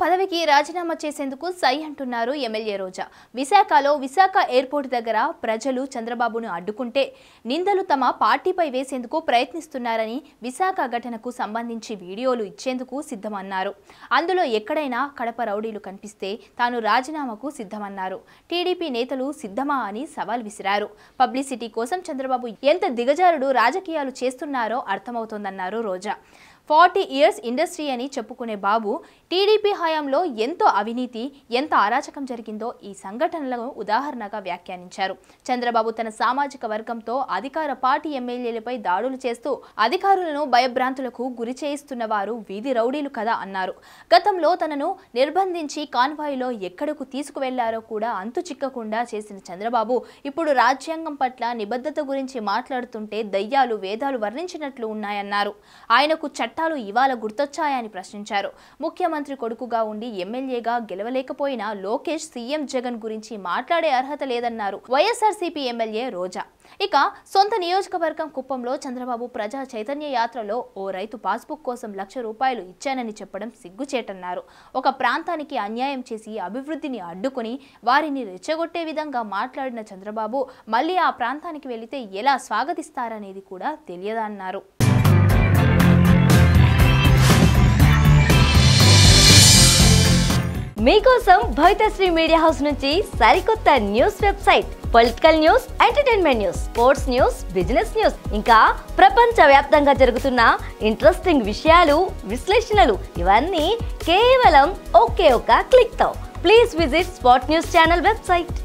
పదవికి రాజీనామా చేసేందుకు సై అంటున్నారు ఎమ్మెల్యే రోజా విశాఖలో విశాఖ ఎయిర్పోర్ట్ దగ్గర ప్రజలు చంద్రబాబును అడ్డుకుంటే నిందలు తమ పార్టీపై వేసేందుకు ప్రయత్నిస్తున్నారని విశాఖ ఘటనకు సంబంధించి వీడియోలు ఇచ్చేందుకు సిద్ధమన్నారు అందులో ఎక్కడైనా కడప రౌడీలు కనిపిస్తే తాను రాజీనామాకు సిద్ధమన్నారు టీడీపీ నేతలు సిద్ధమా అని సవాల్ విసిరారు పబ్లిసిటీ కోసం చంద్రబాబు ఎంత దిగజారుడు రాజకీయాలు చేస్తున్నారో అర్థమవుతోందన్నారు రోజా ఫార్టీ ఇయర్స్ ఇండస్ట్రీ అని చెప్పుకునే బాబు టీడీపీ హయాంలో ఎంతో అవినీతి ఎంత అరాచకం జరిగిందో ఈ సంఘటనలను ఉదాహరణగా వ్యాఖ్యానించారు చంద్రబాబు తన సామాజిక వర్గంతో అధికార పార్టీ ఎమ్మెల్యేలపై దాడులు చేస్తూ అధికారులను భయభ్రాంతులకు గురి చేయిస్తున్న వారు వీధి రౌడీలు కదా అన్నారు గతంలో తనను నిర్బంధించి కాన్వాయ్లో ఎక్కడకు తీసుకువెళ్లారో కూడా అంతు చిక్కకుండా చేసిన చంద్రబాబు ఇప్పుడు రాజ్యాంగం పట్ల నిబద్ధత గురించి మాట్లాడుతుంటే దయ్యాలు వేదాలు వర్ణించినట్లు ఉన్నాయన్నారు ఆయనకు చట్టాలు ఇవాళ గుర్తొచ్చాయని ప్రశ్నించారు ముఖ్యమంత్రి కొడుకుగా ఉండి ఎమ్మెల్యేగా గెలవలేకపోయినా లోకేష్ సీఎం జగన్ గురించి మాట్లాడే అర్హత లేదన్నారు వైఎస్ఆర్సీపీ ఎమ్మెల్యే రోజా ఇక సొంత నియోజకవర్గం కుప్పంలో చంద్రబాబు ప్రజా చైతన్య యాత్రలో ఓ రైతు పాస్బుక్ కోసం లక్ష రూపాయలు ఇచ్చానని చెప్పడం సిగ్గుచేటన్నారు ఒక ప్రాంతానికి అన్యాయం చేసి అభివృద్ధిని అడ్డుకుని వారిని రెచ్చగొట్టే విధంగా మాట్లాడిన చంద్రబాబు మళ్ళీ ఆ ప్రాంతానికి వెళితే ఎలా స్వాగతిస్తారనేది కూడా తెలియదన్నారు మీకోసం భవితశ్రీ మీడియా హౌస్ నుంచి సరికొత్త news website political news entertainment news sports news business news ఇంకా ప్రపంచ వ్యాప్తంగా జరుగుతున్న ఇంట్రెస్టింగ్ విషయాలు విశ్లేషణలు ఇవన్నీ కేవలం ఒకే ఒక క్లిక్ తో please visit spot news channel website